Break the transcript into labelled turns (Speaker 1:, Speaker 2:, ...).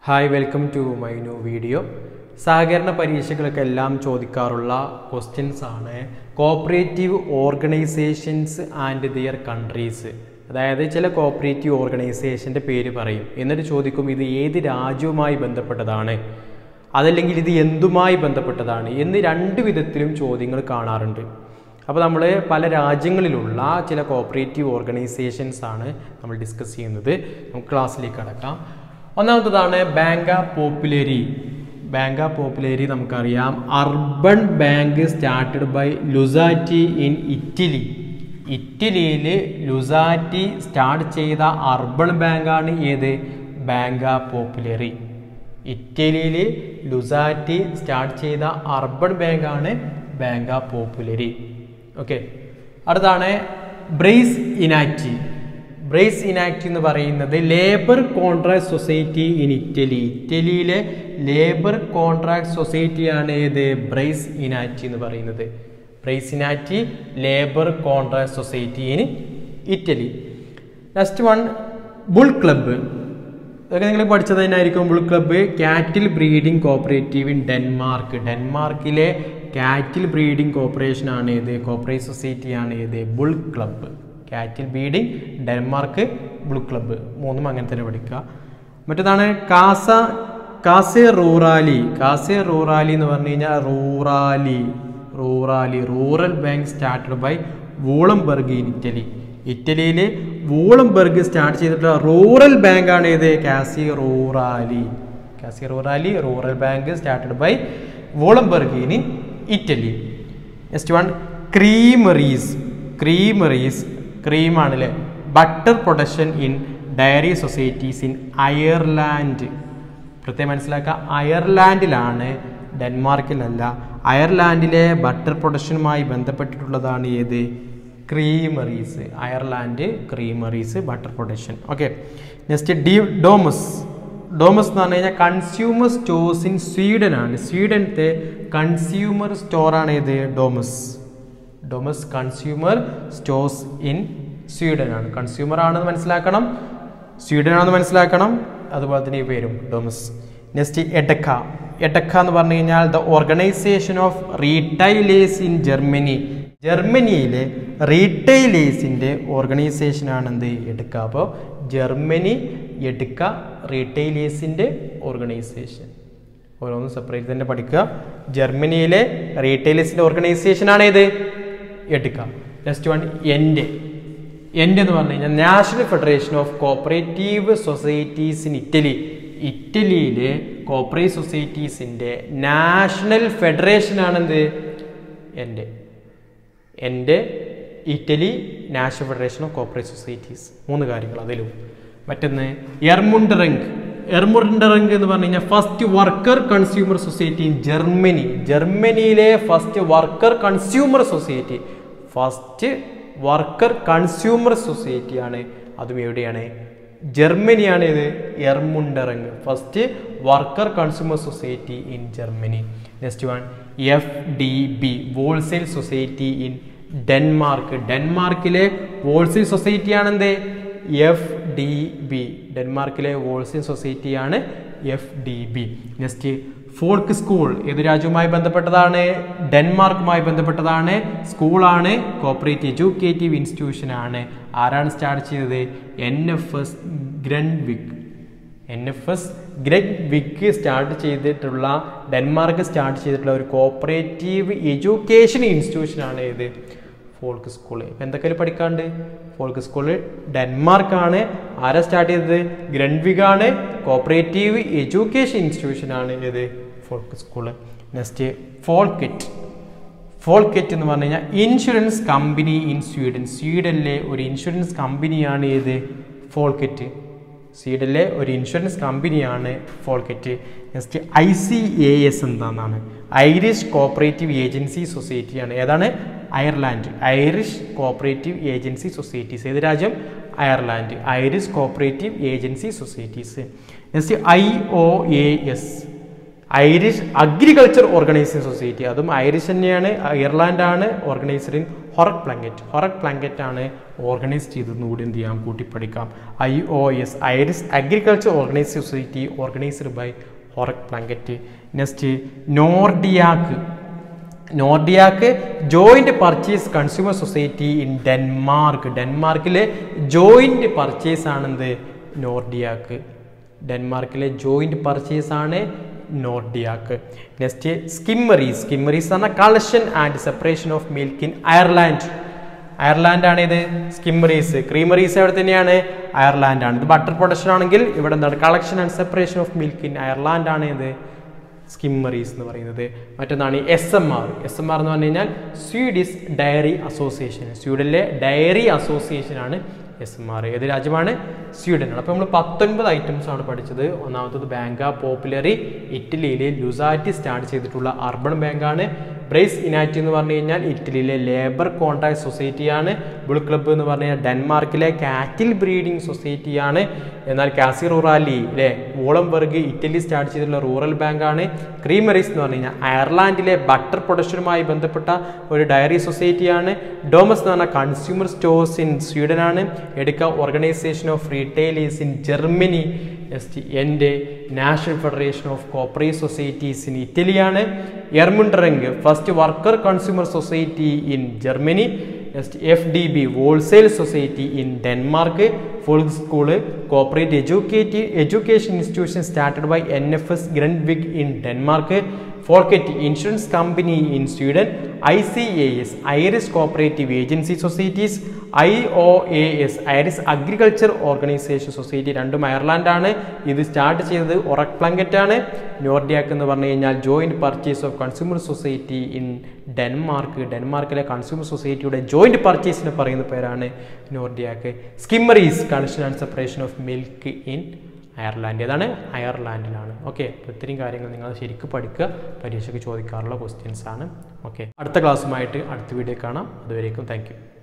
Speaker 1: hi welcome to my new video സഹകരണ പരീക്ഷകളൊക്കെ എല്ലാം ചോദിക്കാറുള്ള ക്വസ്റ്റ്യൻസ് ആണ് cooperative organisations and their countries അതായത് ചില കോപ്പറേറ്റീവ് ഓർഗനൈസേഷൻ്റെ പേര് പറയും എന്നിട്ട് ചോദിക്കും ഇത് ഏത് രാജ്യവുമായി ബന്ധപ്പെട്ടതാണ് അതല്ലെങ്കിൽ ഇത് എന്തുമായി ബന്ധപ്പെട്ടതാണ് എന്ന് രണ്ട് വിധത്തിലും ചോദ്യങ്ങൾ കാണാറുണ്ട് അപ്പോൾ നമ്മൾ പല രാജ്യങ്ങളിലുള്ള ചില കോപ്പറേറ്റീവ് ഓർഗനൈസേഷൻസ് ആണ് നമ്മൾ ഡിസ്കസ് ചെയ്യുന്നത് നമുക്ക് ക്ലാസ്സിലേക്ക് കടക്കാം ഒന്നാമത്തതാണ് ബാങ്ക പോപ്പുലരി ബാങ്ക പോപ്പുലരി നമുക്കറിയാം urban bank started by Luzzatti in Italy ഇറ്റലിയിൽ ലുസാറ്റി സ്റ്റാർട്ട് ചെയ്ത അർബൻ ബാങ്കാണ് ഏത് ബാങ്ക പോപ്പുലറി ഇറ്റലിയിൽ ലുസാറ്റി സ്റ്റാർട്ട് ചെയ്ത അർബൻ ബാങ്കാണ് ബാങ്ക പോപ്പുലരി ഓക്കെ അടുത്താണ് ബ്രേസ് ഇനാക്റ്റി ബ്രേസ് ഇനാക്റ്റ് എന്ന് പറയുന്നത് labour contract society in Italy ഇറ്റലിയിലെ ലേബർ കോൺട്രാക്ട് സൊസൈറ്റിയാണ് ഏത് ബ്രേസ് ഇനാക്റ്റി എന്ന് പറയുന്നത് Braccianti labour contract society in Italy next one bull club ഇതൊക്കെ നിങ്ങൾ പഠിച്ചത് തന്നെയായിരിക്കും bull club cattle breeding cooperative in Denmark ഡെൻമാർക്കിലെ കാറ്റിൽ ബ്രീഡിംഗ് കോർപ്പറേഷൻ ആണ് ഏത് കോപ്പറേറ്റ് സൊസൈറ്റി ആണ് ഏത് bull club cattle breeding Denmark bull club മൂന്നും അങ്ങനെ തന്നെ പഠിക്കുക മറ്റേതാണ് കാസ കാസെ റൂറാലി കാസെ റൂറാലി എന്ന് പറഞ്ഞു കഴിഞ്ഞാൽ Rurali Rurali rural bank started by Wollemborg in Italy ഇറ്റലിയിൽ വൂളംബർഗ് സ്റ്റാർട്ട് ചെയ്തിട്ടുള്ള റൂറൽ ബാങ്ക് ആണ് ഏത് Casse Rurali Casse Rurali rural bank started by Wollemborg in Italy next one creameries creameries ക്രീമാണല്ലേ butter production in dairy societies in Ireland പ്രത്യേകം മനസ്സിലാക്കുക അയർലാൻഡിലാണ് ഡെൻമാർക്കിലല്ല അയർലാൻഡിലെ ബട്ടർ പ്രൊഡക്ഷനുമായി ബന്ധപ്പെട്ടിട്ടുള്ളതാണ് ഏത് creameries Ireland creameries butter production okay next D Domus Domus എന്ന് പറഞ്ഞു കഴിഞ്ഞാൽ കൺസ്യൂമർ സ്റ്റോഴ്സ് ഇൻ സ്വീഡൻ ആണ് സ്വീഡനത്തെ കൺസ്യൂമർ സ്റ്റോറാണ് ഏത് Domus Domus consumer stores in Sweden ആണ് കൺസ്യൂമർ ആണെന്ന് മനസ്സിലാക്കണം സ്വീഡൻ ആണെന്ന് മനസ്സിലാക്കണം അതുപോലെ തന്നെ ഈ പേരും ഡൊമസ് നെക്സ്റ്റ് എഡക്ക എഡക്ക എന്ന് പറഞ്ഞു കഴിഞ്ഞാൽ the organisation of retailers in Germany ജർമ്മനിയിലെ റീറ്റെയിലേഴ്സിൻ്റെ ഓർഗനൈസേഷനാണ് എന്ത് എടുക്ക അപ്പോൾ ജർമ്മനി എടുക്ക റീറ്റെയിലേഴ്സിൻ്റെ ഓർഗനൈസേഷൻ ഓരോന്ന് സെപ്പറേറ്റ് തന്നെ പഠിക്കുക ജർമ്മനിയിലെ റീറ്റെയിലേഴ്സിൻ്റെ ഓർഗനൈസേഷനാണ് ഏത് എടുക്കുക നെക്സ്റ്റ് വൺ എൻ്റെ എൻ്റെ എന്ന് പറഞ്ഞു കഴിഞ്ഞാൽ national federation of cooperative societies in Italy ഇറ്റലിയിലെ കോപ്പറേറ്റ് സൊസൈറ്റീസിൻ്റെ നാഷണൽ ഫെഡറേഷനാണെന്ത് എൻ്റെ എൻ്റെ Italy national federation of cooperate societies മൂന്ന് കാര്യങ്ങൾ അതിലും മറ്റൊന്ന് എർമുണ്ടറങ്ക് എർമുണ്ടറങ്ക് എന്ന് പറഞ്ഞു കഴിഞ്ഞാൽ first worker consumer society in Germany ജർമ്മനിയിലെ first worker consumer society first worker consumer സൊസൈറ്റിയാണ് അതും എവിടെയാണ് ജർമ്മനിയാണ് ഇത് എർമുണ്ടറങ്ക് first worker consumer society in Germany next one F D B wholesale society in Denmark ഡെൻമാർക്കിലെ ഹോൾസെയിൽ സൊസൈറ്റിയാണ് എന്ത് എഫ് ഡി ബി ഡെൻമാർക്കിലെ ഹോൾസെയിൽ സൊസൈറ്റിയാണ് F D B next folk school ഏത് രാജ്യവുമായി ബന്ധപ്പെട്ടതാണ് ഡെൻമാർക്കുമായി ബന്ധപ്പെട്ടതാണ് സ്കൂളാണ് കോപ്പറേറ്റ് എഡ്യൂക്കേറ്റീവ് ഇൻസ്റ്റിറ്റ്യൂഷൻ ആണ് ആരാണ് സ്റ്റാർട്ട് ചെയ്തത് N F S Grundtvig N F S Grundtvig start ചെയ്തിട്ടുള്ള ഡെൻമാർക്ക് സ്റ്റാർട്ട് ചെയ്തിട്ടുള്ള ഒരു കോപ്പറേറ്റീവ് എഡ്യൂക്കേഷൻ ഇൻസ്റ്റിറ്റ്യൂഷനാണ് ഏത് ഫോൾക്ക് സ്കൂള് ഇപ്പം എന്തൊക്കെ പഠിക്കാണ്ട് ഫോൾക്ക് സ്കൂള് ഡെൻമാർക്കാണ് ആരാ സ്റ്റാർട്ട് ചെയ്തത് ഗ്രൺവിഗാണ് കോപ്പറേറ്റീവ് എഡ്യൂക്കേഷൻ ഇൻസ്റ്റിറ്റ്യൂഷൻ ആണ് ഏത് folk school next Folket Folket എന്ന് പറഞ്ഞു കഴിഞ്ഞാൽ ഇൻഷുറൻസ് കമ്പനി ഇൻ സ്വീഡൻ സ്വീഡനിലെ ഒരു ഇൻഷുറൻസ് കമ്പനിയാണ് ഏത് ഫോൾക്കെറ്റ് സ്വീഡനിലെ ഒരു ഇൻഷുറൻസ് കമ്പനിയാണ് Folket next I C A S എന്താണെന്നാണ് ഐറിഷ് കോപ്പറേറ്റീവ് ഏജൻസി സൊസൈറ്റിയാണ് ഏതാണ് Ireland Irish cooperative agency societies ഏത് രാജ്യം Ireland Irish cooperative agency societies next I O A S Irish agriculture organising society അതും ഐറിഷ് തന്നെയാണ് അയർലാൻഡ് ആണ് organising ഹൊറക് പ്ലാങ്കറ്റ് ഹൊറക് പ്ലാങ്കറ്റ് ആണ് organise ചെയ്തതെന്ന് കൂടി എന്ത് ചെയ്യാം കൂട്ടി പഠിക്കാം I O S Irish agriculture organise society organised by Horace Plunkett next Nordiak Nordiak joint purchase consumer society in Denmark ഡെൻമാർക്കിലെ ജോയിന്റ് പർച്ചേസ് ആണെന്ത് നോർഡിയാക്ക് ഡെൻമാർക്കിലെ ജോയിന്റ് പർച്ചേസ് ആണ് നോർഡിയാക്ക് നെക്സ്റ്റ് സ്കിമ്മറീസ് സ്കിമ്മറീസ് എന്ന് പറഞ്ഞാൽ collection and separation of milk in Ireland Ireland ആണ് ഇത് skimmeries creameries എവിടെ തന്നെയാണ് അയർലാൻഡ് ആണ് ഇത് ബട്ടർ പ്രൊഡക്ഷൻ ആണെങ്കിൽ ഇവിടെ എന്താണ് collection and separation of milk in Ireland ആണ് ഇത് സ്കിമ്മറീസ് എന്ന് പറയുന്നത് മറ്റൊന്നാണ് S M R S M R എന്ന് പറഞ്ഞു കഴിഞ്ഞാൽ സ്വീഡിഷ് ഡയറി അസോസിയേഷൻ സ്വീഡനിലെ ഡയറി അസോസിയേഷൻ ആണ് എസ് എം ആർ ഏത് രാജ്യമാണ് സ്വീഡനാണ് അപ്പോൾ നമ്മൾ പത്തൊൻപത് ഐറ്റംസ് ആണ് പഠിച്ചത് ഒന്നാമത്തത് ബാങ്ക പോപ്പുലറി ഇറ്റലിയിലെ ലുസാറ്റി സ്റ്റാർട്ട് ചെയ്തിട്ടുള്ള അർബൺ ബാങ്കാണ് ബ്രേസ് ഇനാറ്റി എന്ന് പറഞ്ഞു കഴിഞ്ഞാൽ ഇറ്റലിയിലെ ലേബർ കോൺട്രാക്ട് സൊസൈറ്റിയാണ് ബുൾ ക്ലബ്ബ് എന്ന് പറഞ്ഞു കഴിഞ്ഞാൽ ഡെൻമാർക്കിലെ കാറ്റിൽ ബ്രീഡിംഗ് സൊസൈറ്റിയാണ് എന്നാൽ കാസി റൂറാലി അല്ലേ വോളംബർഗ് ഇറ്റലി സ്റ്റാർട്ട് ചെയ്തിട്ടുള്ള റൂറൽ ബാങ്കാണ് ക്രീമറീസ് എന്ന് പറഞ്ഞു കഴിഞ്ഞാൽ അയർലാൻഡിലെ ബട്ടർ പ്രൊഡക്ഷനുമായി ബന്ധപ്പെട്ട ഒരു ഡയറി സൊസൈറ്റിയാണ് ഡോമസ് എന്ന് പറഞ്ഞാൽ കൺസ്യൂമർ സ്റ്റോഴ്സ് ഇൻ സ്വീഡനാണ് എടുക്ക organisation of retailers in Germany next എൻ്റെ national federation of cooperate societies in ഇറ്റലിയാണ് എർമുണ്ടറിംഗ് first worker consumer society in Germany next F D B wholesale society in Denmark folk school cooperative educative education institution started by N F S Grundtvig in Denmark ഫോർക്കറ്റ് insurance company in Sweden I C A S Irish cooperative agency societies I O A S Irish agriculture organisation society രണ്ടും അയർലാൻഡാണ് ഇത് start ചെയ്തത് ഒറക് Plunkett ആണ് നോർഡിയാക്ക് എന്ന് പറഞ്ഞു കഴിഞ്ഞാൽ joint purchase of consumer society in Denmark ഡെൻമാർക്കിലെ consumer സൊസൈറ്റിയുടെ ജോയിന്റ് പർച്ചേസിന് പറയുന്ന പേരാണ് നോർഡിയാക്ക് skimmeries collection and separation of milk in Ireland ഏതാണ് അയർലാൻഡിലാണ് ഓക്കെ അപ്പോൾ ഇത്രയും കാര്യങ്ങൾ നിങ്ങൾ ശരിക്കും പഠിക്കുക പരീക്ഷയ്ക്ക് ചോദിക്കാറുള്ള ക്വസ്റ്റ്യൻസ് ആണ് ഓക്കെ അടുത്ത ക്ലാസ്സുമായിട്ട് അടുത്ത വീഡിയോ കാണാം അതുവരേക്കും താങ്ക്